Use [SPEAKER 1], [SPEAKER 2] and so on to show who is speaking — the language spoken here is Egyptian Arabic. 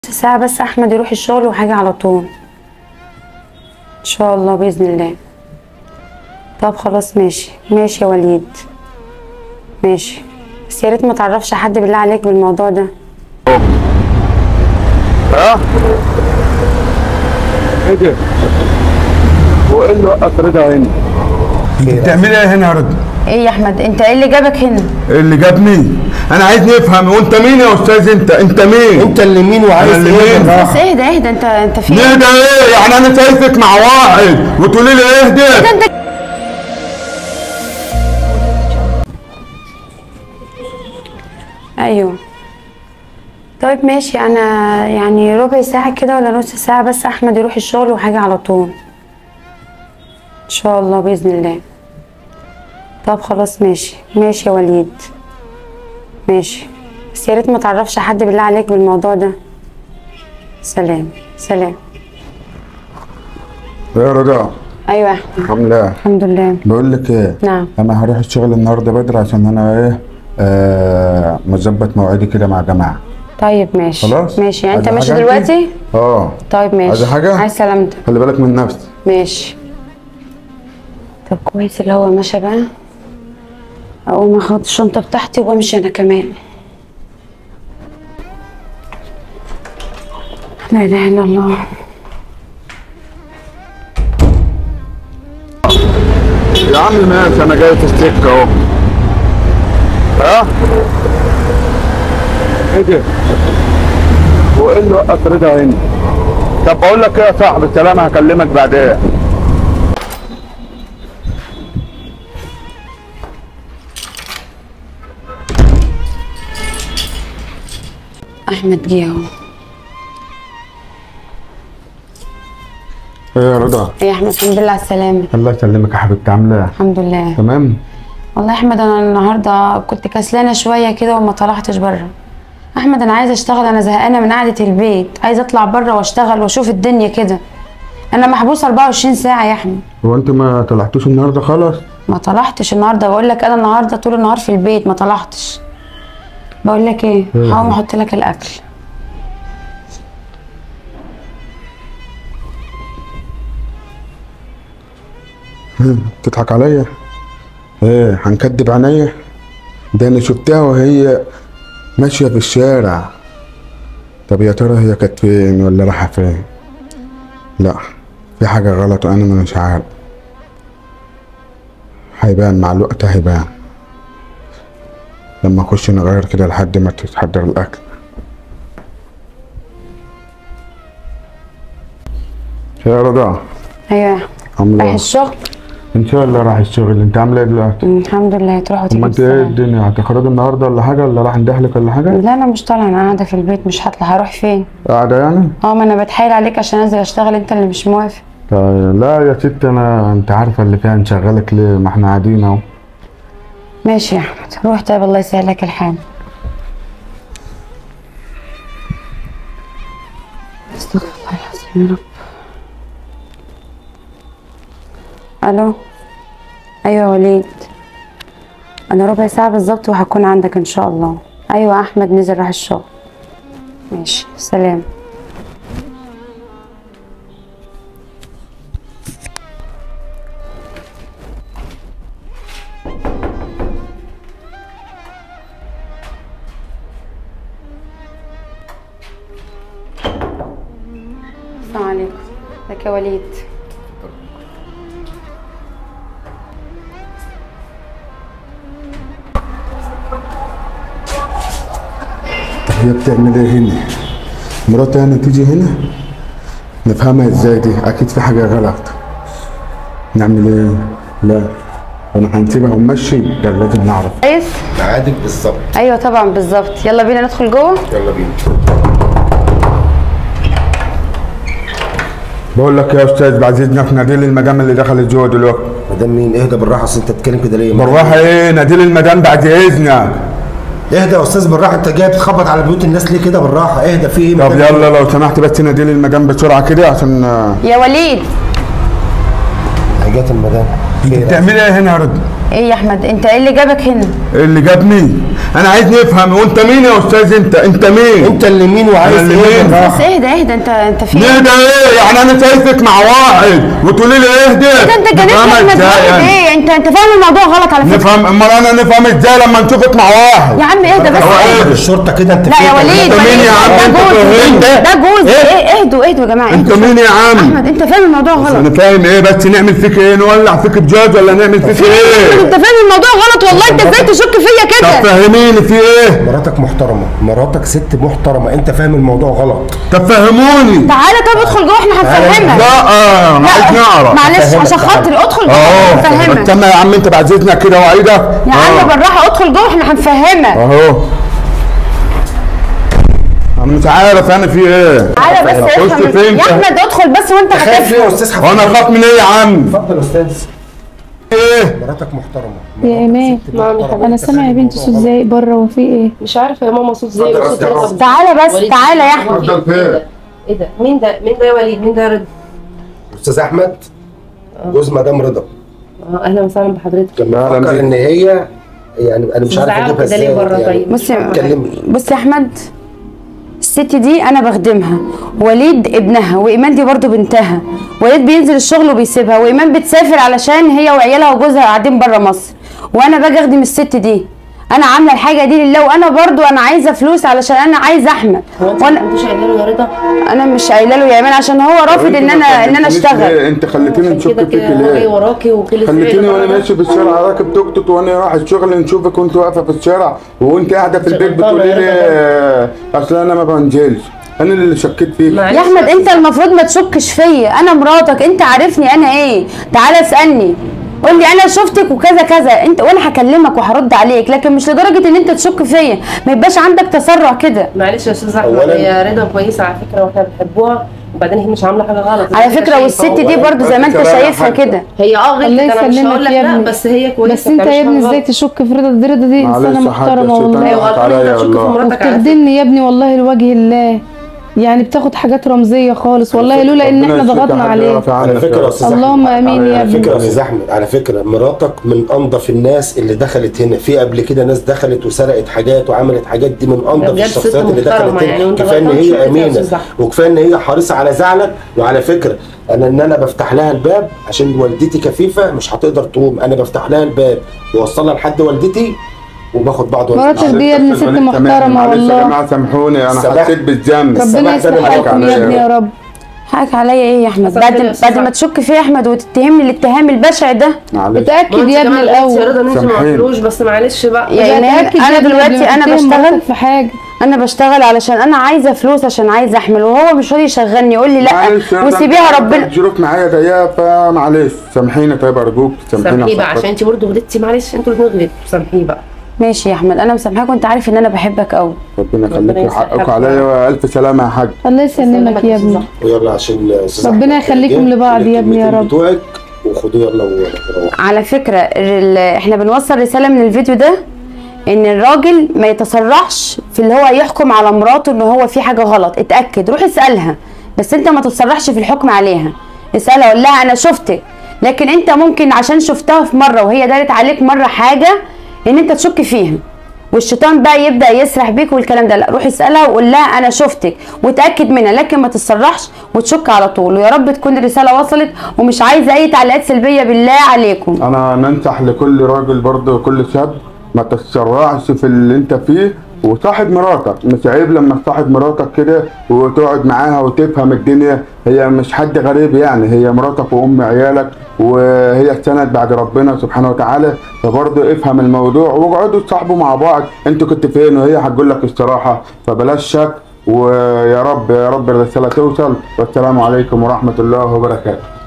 [SPEAKER 1] ساعة بس أحمد يروح الشغل وحاجة على طول إن شاء الله بإذن الله طب خلاص ماشي ماشي يا وليد ماشي بس يا ريت ما تعرفش حد بالله عليك بالموضوع ده
[SPEAKER 2] ها؟ ايه ده؟ هو ايه اللي وقف رضا هنا؟
[SPEAKER 3] انت بتعملي ايه هنا يا رضا؟
[SPEAKER 1] إيه يا أحمد أنت إيه اللي جابك هنا؟
[SPEAKER 3] ايه اللي جابني؟ انا عايز نفهم وانت مين يا استاذ انت؟ انت مين؟
[SPEAKER 4] انت اللي مين وعايز
[SPEAKER 3] أنا اللي
[SPEAKER 4] ايه
[SPEAKER 3] مين؟
[SPEAKER 4] بالراحة؟
[SPEAKER 1] بس اهدى اهدى أنت أنت في
[SPEAKER 3] ليه
[SPEAKER 1] إيه؟
[SPEAKER 3] ده ايه؟ يعني انا شايفك مع واحد وتقولي لي ايه
[SPEAKER 1] ده
[SPEAKER 3] ده؟
[SPEAKER 1] أنت أيوه طيب ماشي أنا يعني ربع ساعة كده ولا نص ساعة بس أحمد يروح الشغل وحاجة على طول إن شاء الله بإذن الله طب خلاص ماشي ماشي يا وليد ماشي بس يا ريت ما تعرفش حد بالله عليك بالموضوع ده سلام سلام
[SPEAKER 3] يا رضا
[SPEAKER 1] ايوه يا احمد
[SPEAKER 3] عامله ايه؟
[SPEAKER 1] الحمد لله
[SPEAKER 3] بقول لك ايه؟
[SPEAKER 1] نعم
[SPEAKER 3] انا هروح الشغل النهارده بدري عشان انا ايه؟ آه مظبط مواعيدي كده مع جماعه
[SPEAKER 1] طيب ماشي
[SPEAKER 3] خلاص؟
[SPEAKER 1] ماشي يعني انت
[SPEAKER 3] عايزة
[SPEAKER 1] ماشي
[SPEAKER 3] حاجة
[SPEAKER 1] دلوقتي
[SPEAKER 3] اه
[SPEAKER 1] طيب ماشي
[SPEAKER 3] عايزة حاجة؟
[SPEAKER 1] عايز سلامتك
[SPEAKER 3] خلي بالك من نفسك
[SPEAKER 1] ماشي طب كويس اللي هو مشى بقى اقوم اخد الشنطه بتاعتي وامشي انا كمان لا اله الا الله
[SPEAKER 2] يا عم ماشي انا جاي في السكه اهو ها؟ ايه ده؟ هو ايه اللي وقف رضا هنا؟ طب بقول لك ايه يا صاحبي سلام هكلمك بعدين
[SPEAKER 1] احمد جه اهو
[SPEAKER 3] ايه يا رضا؟
[SPEAKER 1] ايه يا احمد الحمد لله على السلامه
[SPEAKER 3] الله يسلمك يا حبيبتي عامله ايه؟
[SPEAKER 1] الحمد لله
[SPEAKER 3] تمام؟
[SPEAKER 1] والله يا احمد انا النهارده كنت كسلانه شويه كده وما طلعتش بره احمد انا عايزه اشتغل انا زهقانه من قعده البيت عايزه اطلع بره واشتغل واشوف الدنيا كده انا محبوسه 24 ساعه يا احمد
[SPEAKER 3] هو انت ما طلعتوش النهارده خالص؟
[SPEAKER 1] ما طلعتش النهارده بقول لك انا النهارده طول النهار في البيت ما طلعتش بقول لك ايه
[SPEAKER 3] إيه؟
[SPEAKER 1] هقوم احط لك الاكل
[SPEAKER 3] تضحك عليا ايه هنكدب عينيا ده انا شفتها وهي ماشيه في الشارع طب يا ترى هي كانت فين ولا رايحه فين لا في حاجه غلط وانا مش عارف هيبان مع الوقت هيبان لما اخش نغير كده لحد ما تتحضر الاكل يا رضا
[SPEAKER 1] ايوه يا أحمد.
[SPEAKER 3] عامله
[SPEAKER 1] رايح
[SPEAKER 3] إيه؟
[SPEAKER 1] الشغل
[SPEAKER 3] ان شاء الله راح الشغل انت عامله ايه دلوقتي
[SPEAKER 1] أمم، الحمد لله تروح وتيجي
[SPEAKER 3] ما انت ايه
[SPEAKER 1] بالسلامة.
[SPEAKER 3] الدنيا هتخرجي النهارده ولا حاجه ولا راح ندهلك ولا حاجه
[SPEAKER 1] لا انا مش طالعه انا قاعده في البيت مش هطلع هروح فين
[SPEAKER 3] قاعده يعني
[SPEAKER 1] اه ما انا بتحايل عليك عشان انزل اشتغل انت اللي مش موافق
[SPEAKER 3] طيب لا يا ست انا انت عارفه اللي فيها نشغلك ليه ما احنا قاعدين اهو
[SPEAKER 1] ماشي يا احمد روح طيب الله يسهل لك الحال استغفر الله العظيم يا رب الو ايوه يا وليد انا ربع ساعه بالظبط وهكون عندك ان شاء الله ايوه احمد نزل راح الشغل ماشي سلام السلام عليكم ازيك يا وليد
[SPEAKER 3] طب هي بتعمل ايه هنا مراتي يعني تيجي هنا نفهمها ازاي دي اكيد في حاجه غلط نعمل ايه لا انا هنسيبها ونمشي ده لازم نعرف
[SPEAKER 1] كويس
[SPEAKER 4] ميعادك بالظبط
[SPEAKER 1] ايوه طبعا بالظبط يلا بينا ندخل جوه
[SPEAKER 4] يلا بينا
[SPEAKER 3] بقول لك يا استاذ بعد اذنك ناديل المدام اللي دخلت جوه دلوقتي
[SPEAKER 4] مدام مين اهدى بالراحه اصل انت بتتكلم كده ليه
[SPEAKER 3] بالراحه ايه ناديل المدام بعد اذنك
[SPEAKER 4] اهدى يا استاذ بالراحه انت جاي بتخبط على بيوت الناس ليه كده بالراحه اهدى في ايه
[SPEAKER 3] طب
[SPEAKER 4] مدام؟
[SPEAKER 3] يلا لو سمحت بس ناديل المدام بسرعه كده عشان آه،
[SPEAKER 1] يا وليد
[SPEAKER 4] هي جت المدام
[SPEAKER 3] بتعملي ايه هنا يا رضا؟
[SPEAKER 1] ايه يا احمد انت ايه اللي جابك هنا
[SPEAKER 3] إيه اللي جابني؟ انا عايز نفهم وانت مين يا استاذ انت؟ انت مين؟
[SPEAKER 4] انت اللي مين وعايز
[SPEAKER 3] أنا اللي
[SPEAKER 4] ايه
[SPEAKER 3] مين؟
[SPEAKER 4] بالراحه
[SPEAKER 1] بس اهدى اهدى انت انت في ايه
[SPEAKER 3] ليه ده ايه؟ يعني انا شايفك مع واحد وتقولي لي اهدى
[SPEAKER 1] ده انت جننت
[SPEAKER 3] نفهمها
[SPEAKER 1] يا احمد
[SPEAKER 3] ازاي
[SPEAKER 1] واحد
[SPEAKER 3] يعني؟
[SPEAKER 1] ايه انت انت فاهم الموضوع غلط على فكره
[SPEAKER 3] نفهم امال انا نفهم ازاي لما نشوفك مع واحد؟
[SPEAKER 1] يا عم اهدى بس
[SPEAKER 3] هو
[SPEAKER 1] اهدى.
[SPEAKER 3] ايه؟
[SPEAKER 4] الشرطه كده انت
[SPEAKER 1] لا يا
[SPEAKER 4] فين؟
[SPEAKER 1] وليد
[SPEAKER 3] انت مين
[SPEAKER 1] وليد،
[SPEAKER 3] يا عم؟
[SPEAKER 1] ده
[SPEAKER 3] انت
[SPEAKER 1] جوزي
[SPEAKER 3] فاهم؟
[SPEAKER 1] ده جوزي ايه اهدوا اهدوا يا جماعه
[SPEAKER 3] انت
[SPEAKER 1] اهدوا.
[SPEAKER 3] مين يا عم؟
[SPEAKER 1] احمد انت فاهم الموضوع غلط
[SPEAKER 3] انا فاهم ايه بس نعمل فيك ايه؟ نولع فيك بجاز ولا نعمل فيك ايه؟
[SPEAKER 1] انت فاهم الموضوع غلط والله انت ازاي تشك فيا
[SPEAKER 3] طب
[SPEAKER 1] كده
[SPEAKER 3] فهميني في ايه؟
[SPEAKER 4] مراتك محترمه مراتك ست محترمه انت فاهم الموضوع غلط
[SPEAKER 3] طب فهموني
[SPEAKER 1] تعالى طب ادخل جوه احنا هنفهمك
[SPEAKER 3] لا آه، انا عايز نعرف
[SPEAKER 1] معلش
[SPEAKER 4] هفهمك،
[SPEAKER 1] عشان خاطري ادخل جوه
[SPEAKER 3] اهو
[SPEAKER 1] هنفهمك
[SPEAKER 3] استنى يا عم انت بعزتنا كده وعيدة
[SPEAKER 1] يا عم بالراحه ادخل جوه احنا هنفهمك
[SPEAKER 3] اهو انا مش عارف انا في ايه
[SPEAKER 1] تعالى بس
[SPEAKER 3] خش
[SPEAKER 1] افهم
[SPEAKER 3] فين
[SPEAKER 1] يا احمد ادخل بس وانت
[SPEAKER 4] خايف ليه
[SPEAKER 1] هتفهم
[SPEAKER 4] يا استاذ حفيظ
[SPEAKER 3] وانا اخاف من ايه يا عم
[SPEAKER 4] اتفضل يا استاذ
[SPEAKER 3] ايه
[SPEAKER 4] مراتك محترمه
[SPEAKER 5] يا ايمان
[SPEAKER 4] محترمة.
[SPEAKER 5] انا
[SPEAKER 4] انت
[SPEAKER 5] سامع يا
[SPEAKER 4] فاهم
[SPEAKER 5] بنتي
[SPEAKER 4] الموضوع
[SPEAKER 5] صوت زي بره وفي ايه
[SPEAKER 6] مش عارفه يا ماما صوت زي
[SPEAKER 4] اتفضل
[SPEAKER 6] وصوت
[SPEAKER 4] يا
[SPEAKER 6] رضا.
[SPEAKER 4] أستاذ.
[SPEAKER 1] تعالى بس
[SPEAKER 6] وليد.
[SPEAKER 1] تعالى يا احمد
[SPEAKER 3] اتفضل فين
[SPEAKER 6] ايه ده مين ده مين ده يا وليد مين ده يا رضا
[SPEAKER 4] استاذ احمد جوز مدام رضا
[SPEAKER 6] اه اهلا وسهلا بحضرتك
[SPEAKER 4] كان
[SPEAKER 3] أهلا
[SPEAKER 4] بفكر
[SPEAKER 3] بيك.
[SPEAKER 4] ان هي يعني انا مش عارف
[SPEAKER 6] زعلوا
[SPEAKER 4] اجيبها
[SPEAKER 6] كده ليه
[SPEAKER 4] ازاي
[SPEAKER 6] بره
[SPEAKER 4] يعني
[SPEAKER 6] طيب؟
[SPEAKER 1] بص يا
[SPEAKER 4] كلمني
[SPEAKER 1] بص يا احمد الست دي انا بخدمها وليد ابنها وايمان دي برضو بنتها وليد بينزل الشغل وبيسيبها وايمان بتسافر علشان هي وعيالها وجوزها قاعدين بره مصر وانا باجي اخدم الست دي انا عامله الحاجه دي لله وانا برضو انا عايزه فلوس علشان انا عايزه احمد
[SPEAKER 6] هو انت
[SPEAKER 1] وانا
[SPEAKER 6] ما كنتش قايله له يا رضا
[SPEAKER 1] انا مش قايله له يا ايمان عشان هو رافض ان انا ان انا اشتغل
[SPEAKER 3] انت خليتني
[SPEAKER 6] عشان
[SPEAKER 3] نشك
[SPEAKER 6] كده
[SPEAKER 3] فيك
[SPEAKER 6] كده هو جاي
[SPEAKER 3] ليه
[SPEAKER 6] وراكي وكل
[SPEAKER 3] خليتني
[SPEAKER 6] شوية
[SPEAKER 3] وانا
[SPEAKER 6] بقى-
[SPEAKER 3] ماشي في الشارع راكب توك توك وانا رايح الشغل نشوفك وانت واقفه في الشارع وانت قاعده في البيت
[SPEAKER 6] شغلتها
[SPEAKER 3] بتقولي لي
[SPEAKER 6] يا
[SPEAKER 3] آه، اصل انا ما بنزلش انا اللي شكيت فيك
[SPEAKER 6] معلش
[SPEAKER 1] يا احمد
[SPEAKER 6] بس.
[SPEAKER 1] انت المفروض ما تشكش فيا انا مراتك انت عارفني انا ايه تعالى اسالني قول لي انا شفتك وكذا كذا انت وانا هكلمك وهرد عليك لكن مش لدرجه ان انت تشك فيا ما يبقاش عندك تسرع كده
[SPEAKER 6] معلش يا استاذ احمد
[SPEAKER 4] أولاً-
[SPEAKER 6] هي رضا كويسه على فكره واحنا بنحبوها وبعدين هي مش عامله حاجه غلط
[SPEAKER 1] على
[SPEAKER 6] زي ما انت
[SPEAKER 1] فكره
[SPEAKER 6] شايف
[SPEAKER 1] والست
[SPEAKER 6] اهو.
[SPEAKER 1] دي برضو زي ما انت
[SPEAKER 3] بس كلام
[SPEAKER 1] شايفها
[SPEAKER 3] حاجة.
[SPEAKER 1] كده
[SPEAKER 6] هي اه غلطت
[SPEAKER 5] الله
[SPEAKER 6] انا مش
[SPEAKER 5] يسلمك
[SPEAKER 6] هقول لك
[SPEAKER 5] يا
[SPEAKER 6] لا
[SPEAKER 5] ابني.
[SPEAKER 6] بس هي كويسه
[SPEAKER 5] بس انت
[SPEAKER 6] بتعملش
[SPEAKER 5] يا ابني
[SPEAKER 6] حاجة
[SPEAKER 5] ازاي
[SPEAKER 6] غلط.
[SPEAKER 5] تشك في رضا دي رضا دي
[SPEAKER 3] معلش
[SPEAKER 5] انسانه
[SPEAKER 3] يا حاج،
[SPEAKER 5] محترمه
[SPEAKER 3] الشيطان
[SPEAKER 5] والله
[SPEAKER 6] ايوه
[SPEAKER 3] يضحك
[SPEAKER 6] غلطان
[SPEAKER 3] عليا
[SPEAKER 6] انت تشك في
[SPEAKER 3] والله.
[SPEAKER 6] مراتك على فكرة.
[SPEAKER 5] وبتخدمني يا ابني والله لوجه الله يعني بتاخد حاجات رمزيه خالص والله لولا ان
[SPEAKER 3] ربنا
[SPEAKER 5] احنا
[SPEAKER 3] يشفيك يا
[SPEAKER 5] ضغطنا
[SPEAKER 3] حاج،
[SPEAKER 5] عليه
[SPEAKER 3] يعفى عنك
[SPEAKER 4] على فكره يا
[SPEAKER 3] رب.
[SPEAKER 4] استاذ
[SPEAKER 5] اللهم
[SPEAKER 4] أحمد،
[SPEAKER 5] امين يا
[SPEAKER 4] على
[SPEAKER 5] ابني
[SPEAKER 4] فكره يا استاذ احمد على فكره مراتك من انظف الناس اللي دخلت هنا في قبل كده ناس دخلت وسرقت حاجات وعملت حاجات دي من انظف
[SPEAKER 6] بجد ست
[SPEAKER 4] الشخصيات اللي
[SPEAKER 6] محترمة
[SPEAKER 4] دخلت
[SPEAKER 6] يعني
[SPEAKER 4] هنا
[SPEAKER 6] وانت
[SPEAKER 4] كفايه ان
[SPEAKER 6] غلطان شوية
[SPEAKER 4] هي
[SPEAKER 6] يا
[SPEAKER 4] امينه
[SPEAKER 6] أستاذ أحمد.
[SPEAKER 4] وكفايه ان هي حريصه على زعلك وعلى فكره انا ان انا بفتح لها الباب عشان والدتي كفيفه مش هتقدر تقوم انا بفتح لها الباب واوصلها لحد والدتي وباخد بعض
[SPEAKER 5] مراتك
[SPEAKER 4] والدتي
[SPEAKER 5] دي يا ابني
[SPEAKER 3] بس
[SPEAKER 5] ست
[SPEAKER 3] البنات
[SPEAKER 5] محترمة
[SPEAKER 3] تمام. معلش يا
[SPEAKER 5] والله.
[SPEAKER 3] جماعه سامحوني انا
[SPEAKER 4] السباح.
[SPEAKER 3] حسيت بالذنب
[SPEAKER 4] السباح
[SPEAKER 5] ربنا
[SPEAKER 4] ده
[SPEAKER 5] يصلح
[SPEAKER 4] اللي
[SPEAKER 5] حالكم
[SPEAKER 3] عليا.
[SPEAKER 5] يا ابني يا رب
[SPEAKER 1] حقك عليا ايه يا احمد
[SPEAKER 6] حصل
[SPEAKER 1] بعد
[SPEAKER 6] خير يا
[SPEAKER 1] بعد
[SPEAKER 6] أستاذ
[SPEAKER 1] ما
[SPEAKER 6] أحمد.
[SPEAKER 1] تشك فيا يا احمد وتتهمني الاتهام البشع ده
[SPEAKER 3] معلش
[SPEAKER 6] ما
[SPEAKER 5] اتاكد
[SPEAKER 6] انت
[SPEAKER 5] يا ابني
[SPEAKER 6] كمان قلت يا
[SPEAKER 5] الاول
[SPEAKER 6] رضا ان انت ما
[SPEAKER 3] سامحيني.
[SPEAKER 6] قلتلوش بس معلش بقى
[SPEAKER 1] يا ايمان
[SPEAKER 5] اتأكد يا
[SPEAKER 1] انا
[SPEAKER 5] ابني قبل
[SPEAKER 1] دلوقتي
[SPEAKER 5] ما
[SPEAKER 1] انا
[SPEAKER 5] تتهم
[SPEAKER 1] بشتغل
[SPEAKER 5] مراتك في حاجه
[SPEAKER 1] انا بشتغل علشان انا عايزه فلوس عشان عايزه احمل وهو مش راضي يشغلني يقول لي لا
[SPEAKER 3] معلش يا
[SPEAKER 1] وسيبيها
[SPEAKER 3] رب،
[SPEAKER 1] ربنا
[SPEAKER 3] الظروف معايا ضيقه فمعلش سامحيني طيب ارجوك سامحيني
[SPEAKER 6] سامحيه بقى
[SPEAKER 3] يا صاحبي.
[SPEAKER 6] عشان انت برضه غلطتي معلش انتوا الاثنين غلطتوا سامحيه بقى
[SPEAKER 1] ماشي يا احمد انا مسامحاك وانت عارف ان انا بحبك قوي
[SPEAKER 3] ربنا
[SPEAKER 6] ربنا
[SPEAKER 3] يخليك
[SPEAKER 6] يسامحك.
[SPEAKER 3] حقك عليا والف سلامه يا حاج
[SPEAKER 5] الله يسلمك يا ابني
[SPEAKER 4] ويلا عشان أستاذ
[SPEAKER 5] ربنا
[SPEAKER 4] أحمد
[SPEAKER 5] يخليكم
[SPEAKER 4] جه.
[SPEAKER 5] لبعض يا ابني يا
[SPEAKER 4] الكلمتين
[SPEAKER 5] رب.
[SPEAKER 4] بتوعك وخدوه يلا وروحوا
[SPEAKER 1] على فكره ال- احنا بنوصل رساله من الفيديو ده ان الراجل ما يتسرعش في اللي هو يحكم على مراته ان هو في حاجه غلط اتاكد روح اسالها بس انت ما تتسرعش في الحكم عليها اسالها قول لها انا شفتك لكن انت ممكن عشان شفتها في مره وهي دارت عليك مره حاجه ان انت تشك فيها والشيطان بقى يبدا يسرح بيك والكلام ده لا روح اسالها وقول لها انا شفتك وتاكد منها لكن ما تتسرحش وتشك على طول ويا رب تكون الرساله وصلت ومش عايزه اي تعليقات سلبيه بالله عليكم
[SPEAKER 3] انا ننصح لكل راجل برضه كل شاب ما تتسرعش في اللي انت فيه وصاحب مراتك مش عيب لما تصاحب مراتك كده وتقعد معاها وتفهم الدنيا هي مش حد غريب يعني هي مراتك وام عيالك وهي السند بعد ربنا سبحانه وتعالى فبرضه افهم الموضوع واقعدوا تصاحبوا مع بعض انتوا كنت فين وهي هتقول لك الصراحه فبلاش شك ويا رب يا رب الرساله توصل والسلام عليكم ورحمه الله وبركاته